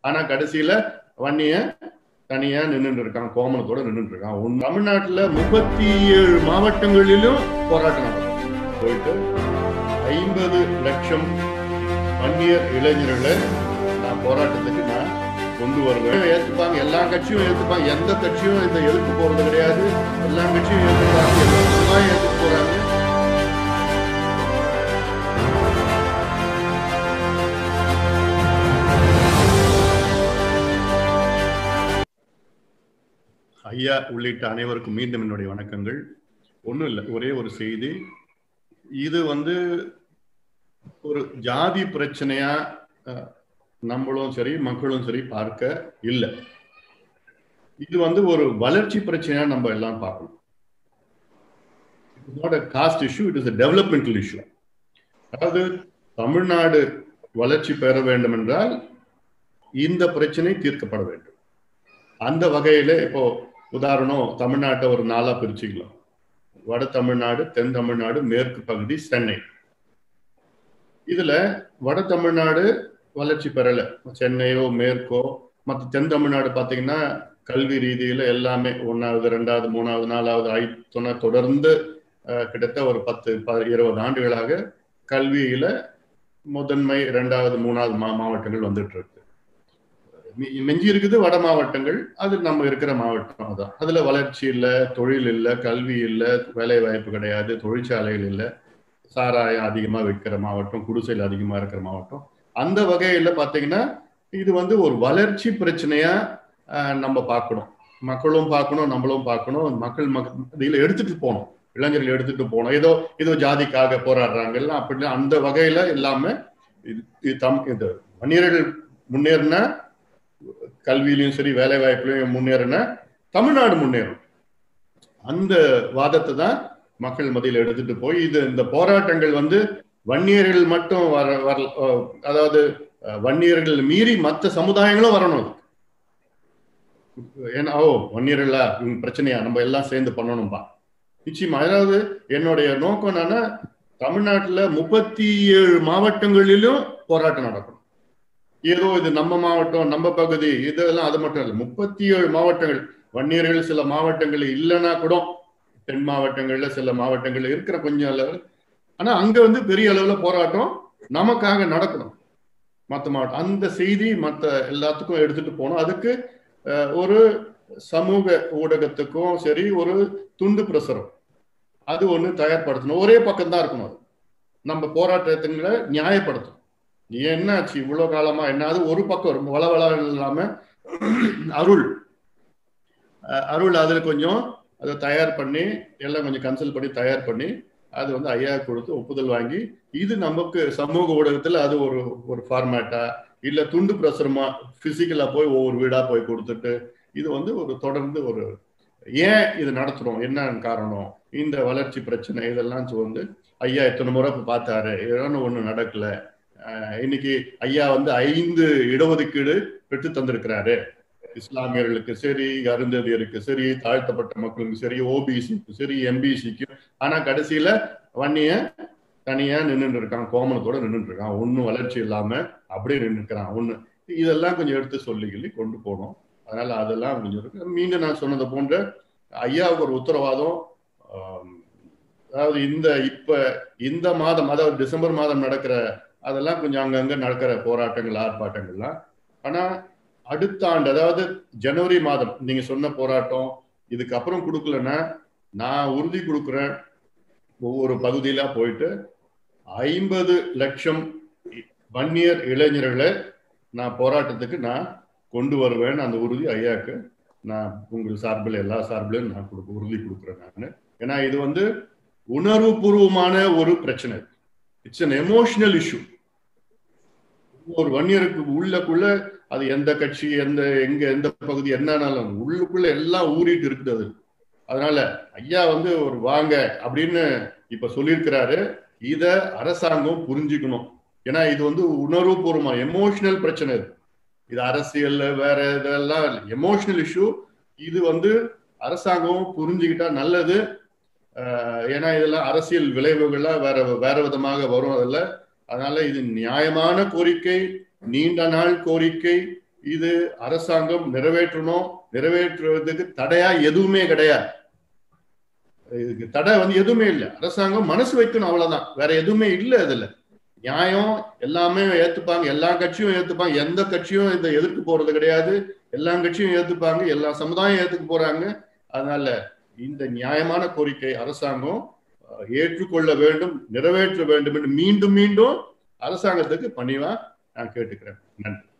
ஆனா கடைசியில வன்னிய தனியா நின்றுட்டு இருக்கான் கோமணத்தோட நின்றுட்டு இருக்கான் ஒண்ணு தமிழ்நாட்டுல முப்பத்தி ஏழு மாவட்டங்களிலும் போராட்டம் நடக்கும் போயிட்டு ஐம்பது லட்சம் வன்னியர் இளைஞர்களை நான் போராட்டத்துக்கு நான் கொண்டு வருவேன் ஏத்துப்பாங்க எல்லா கட்சியும் ஏத்துப்பாங்க எந்த கட்சியும் இதை எதிர்த்து போறது கிடையாது எல்லா கட்சியும் ஏத்துப்பாங்க எல்லா ஏத்துக்கு போறாங்க ஐயா உள்ளிட்ட அனைவருக்கும் மீண்டும் என்னுடைய வணக்கங்கள் ஒன்றும் இல்லை ஒரே ஒரு செய்தி இது வந்து ஒரு ஜாதி பிரச்சனையா அஹ், நம்மளும் சரி மக்களும் சரி பார்க்க இல்லை இது வந்து ஒரு வளர்ச்சி பிரச்சனையா நம்ம எல்லாம் பார்க்கணும் not a caste issue it is a developmental issue அதாவது தமிழ்நாடு வளர்ச்சி பெற வேண்டும் என்றால் இந்த பிரச்சனை தீர்க்கப்பட வேண்டும் அந்த வகையில இப்போ உதாரணம் தமிழ்நாட்டை ஒரு நாளா பிரிச்சுக்கலாம் வட தமிழ்நாடு தென் தமிழ்நாடு மேற்கு பகுதி சென்னை இதுல வட தமிழ்நாடு வளர்ச்சி பெறல சென்னையோ மேற்கோ மற்ற தென் தமிழ்நாடு பாத்தீங்கன்னா கல்வி ரீதியில எல்லாமே ஒன்னாவது ரெண்டாவது மூணாவது நாலாவது ஐ தொண்ண தொடர்ந்து அஹ், கிட்டத்தட்ட ஒரு பத்து ப- இருபது ஆண்டுகளாக கல்வியில முதன்மை ரெண்டாவது மூணாவது மா மாவட்டங்கள் வந்துட்டு இருக்கு மி- மிஞ்சி இருக்குது வட மாவட்டங்கள் அது நம்ம இருக்கிற மாவட்டம் அதான் அதுல வளர்ச்சி இல்ல தொழில் இல்ல கல்வி இல்ல வேலை வாய்ப்பு கிடையாது தொழிற்சாலைகள் இல்ல சாராயம் அதிகமா விற்கிற மாவட்டம் குடிசையில் அதிகமா இருக்கிற மாவட்டம் அந்த வகையில பாத்தீங்கன்னா இது வந்து ஒரு வளர்ச்சி பிரச்சனையா ஆஹ், நம்ம பார்க்கணும் மக்களும் பார்க்கணும் நம்மளும் பார்க்கணும் மக்கள் மக்க இதில் எடுத்துட்டு போகணும் இளைஞர்கள் எடுத்துட்டு போகணும் ஏதோ ஏதோ ஜாதிக்காக போராடுறாங்கல்ல அப்படி அந்த வகையில இல்லாம இது இது தம் இது வன்னியர்கள் முன்னேறின கல்வியிலையும் சரி வேலை வாய்ப்புலையும் முன்னேறின தமிழ்நாடு முன்னேறும் அந்த வாதத்தை தான் மக்கள் மத்தியில் எடுத்துட்டு போய் இது இந்த போராட்டங்கள் வந்து வன்னியர்கள் மட்டும் வர வர அஹ், அதாவது அஹ், வன்னியர்கள் மீறி மற்ற சமுதாயங்களும் வரணும் அதுக்கு. ஏன்னா ஓ வன்னியர்களா இவங்க பிரச்சனையா நம்ம எல்லாம் சேர்ந்து பண்ணணும்பா நிச்சயமா அதாவது என்னுடைய நோக்கம் என்னன்னா தமிழ்நாட்டுல முப்பத்தி ஏழு மாவட்டங்களிலும் போராட்டம் நடக்கணும் ஏதோ இது நம்ம மாவட்டம் நம்ம பகுதி இதெல்லாம் அது மட்டும் இல்லை முப்பத்தி ஏழு மாவட்டங்கள் வன்னியர்கள் சில மாவட்டங்கள் இல்லைன்னா கூட தென் மாவட்டங்கள்ல சில மாவட்டங்கள்ல இருக்கிற கொஞ்சம் அளவு ஆனா அங்க வந்து பெரிய அளவுல போராட்டம் நமக்காக நடக்கணும் மற்ற மாவட்டம் அந்த செய்தி மற்ற எல்லாத்துக்கும் எடுத்துட்டு போகணும் அதுக்கு அஹ், ஒரு சமூக ஊடகத்துக்கும் சரி ஒரு துண்டு பிரசுரம் அது ஒண்ணு தயார்படுத்தணும் ஒரே பக்கம் தான் இருக்கணும் அது நம்ம போராட்டத்துங்களை நியாயப்படுத்தணும் என்ன ஆச்சு இவ்வளவு காலமா என்னாவது ஒரு பக்கம் ரொம்ப வளவள இல்லாம அருள் அஹ் அருள் அதுல கொஞ்சம் அதை தயார் பண்ணி எல்லாம் கொஞ்சம் கன்சல்ட் பண்ணி தயார் பண்ணி அது வந்து ஐயா கொடுத்து ஒப்புதல் வாங்கி இது நமக்கு சமூக ஊடகத்துல அது ஒரு ஒரு ஃபார்மேட்டா இல்ல துண்டு பிரசுரமா பிசிக்கலா போய் ஒவ்வொரு வீடா போய் கொடுத்துட்டு இது வந்து ஒரு தொடர்ந்து ஒரு ஏன் இது நடத்துறோம் என்ன காரணம் இந்த வளர்ச்சி பிரச்சனை இதெல்லாம் வந்து ஐயா எத்தனை முறை இப்ப பார்த்தாரு ஏதோ ஒண்ணு நடக்கல அஹ் இன்னைக்கு ஐயா வந்து ஐந்து இடஒதுக்கீடு பெற்று தந்திருக்கிறாரு இஸ்லாமியர்களுக்கு சரி அருந்ததியருக்கு சரி தாழ்த்தப்பட்ட மக்களுக்கு சரி ஓபிசிக்கு சரி எம்பிசிக்கு ஆனா கடைசியில வன்னிய தனியா நின்றுட்டு இருக்கான் கோமணத்தோட நின்றுட்டு இருக்கான் ஒன்னும் வளர்ச்சி இல்லாம அப்படியே நின்று இருக்கிறான் ஒண்ணு இதெல்லாம் கொஞ்சம் எடுத்து சொல்லி கிள்ளி கொண்டு போகணும் அதனால அதெல்லாம் கொஞ்சம் இருக்கு மீண்டும் நான் சொன்னது போன்ற ஐயாவுக்கு ஒரு உத்தரவாதம் ஆம், அதாவது இந்த இப்ப இந்த மாதம் அதாவது டிசம்பர் மாதம் நடக்கிற அதெல்லாம் கொஞ்சம் அங்கங்க நடக்கிற போராட்டங்கள் ஆர்ப்பாட்டங்கள்லாம் ஆனா அடுத்த ஆண்டு அதாவது ஜனவரி மாதம் நீங்க சொன்ன போராட்டம் இதுக்கப்புறம் கொடுக்கலன்னா நான் உறுதி கொடுக்குறேன் ஒவ்வொரு பகுதியில போயிட்டு ஐம்பது லட்சம் வன்னியர் இளைஞர்களை நான் போராட்டத்துக்கு நான் கொண்டு வருவேன் அந்த உறுதி ஐயாக்கு நான் உங்கள் சார்பில் எல்லா சார்பிலும் நான் கொடுக்க உறுதி கொடுக்குறேன் நான் ஏன்னா இது வந்து உணர்வு பூர்வமான ஒரு பிரச்சனை இட்ஸ் an எமோஷனல் இஷ்யூ ஒரு வன்னியருக்கு உள்ளக்குள்ள அது எந்த கட்சி எந்த எங்க எந்த பகுதி என்னன்னாலும் உள்ளுக்குள்ள எல்லாம் ஊறிட்டு இருக்குது அது அதனால ஐயா வந்து ஒரு வாங்க அப்படின்னு இப்ப சொல்லியிருக்கிறாரு இத அரசாங்கம் புரிஞ்சுக்கணும் ஏன்னா இது வந்து உணர்வுபூர்வமா எமோஷனல் பிரச்சனை இது இது அரசியல் வேற இதெல்லாம் எமோஷனல் இஷ்யூ இது வந்து அரசாங்கம் புரிஞ்சுக்கிட்டா நல்லது அஹ் ஏன்னா இதெல்லாம் அரசியல் விளைவுகள்லாம் வேற வேற விதமாக வரும் அதில் அதனால இது நியாயமான கோரிக்கை நீண்ட நாள் கோரிக்கை இது அரசாங்கம் நிறைவேற்றணும் நிறைவேற்றுவதற்கு தடையா எதுவுமே கிடையாது இதுக்கு தடை வந்து எதுவுமே இல்லை அரசாங்கம் மனசு வைக்கணும் அவ்வளவுதான் வேற எதுவுமே இல்லை அதுல நியாயம் எல்லாமே ஏத்துப்பாங்க எல்லா கட்சியும் ஏத்துப்பாங்க எந்த கட்சியும் இதை எதிர்த்து போறது கிடையாது எல்லா கட்சியும் ஏத்துப்பாங்க எல்லா சமுதாயம் ஏத்துக்க போறாங்க அதனால இந்த நியாயமான கோரிக்கை அரசாங்கம் அஹ், ஏற்றுக்கொள்ள வேண்டும் நிறைவேற்ற வேண்டும் என்று மீண்டும் மீண்டும் அரசாங்கத்துக்கு பணிவா நான் கேட்டுக்கிறேன் நன்றி